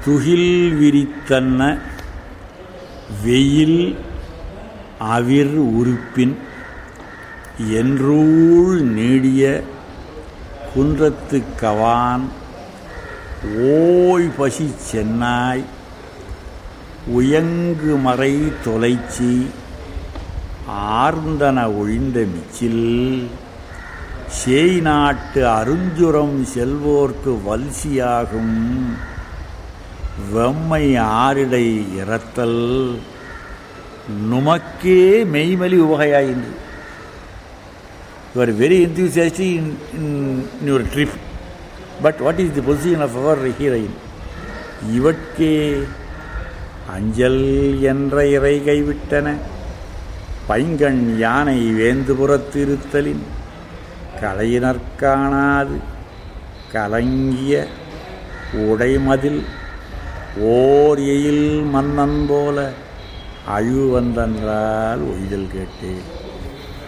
துகில் விரித்தன்ன வெயில் அவிர் உறுப்பின் என்றூள் நீடிய குன்றத்துக் கவான் ஓய் பசி சென்னாய் உயங்கு மறை தொலைச்சி ஆர்ந்தன ஒழிந்த மிச்சில் சேய் நாட்டு அருஞ்சுரம் செல்வோர்க்கு வல்சியாகும் வெம்மை ஆரிடை இறத்தல் நுமக்கே மெய்மலி உவகையாயின்று you are very enthusiastic in, in, in your trip but what is the position of our heroine இவட்கே அஞ்சல் என்ற இறை கைவிட்டன பைங்கண் யானை வேந்துபுறத்திருத்தலின் கலையினர் காணாது கலங்கிய உடைமதில் ஓர் எயில் மன்னன் போல அழிவு வந்தென்றால் ஒய்தல் கேட்டேன்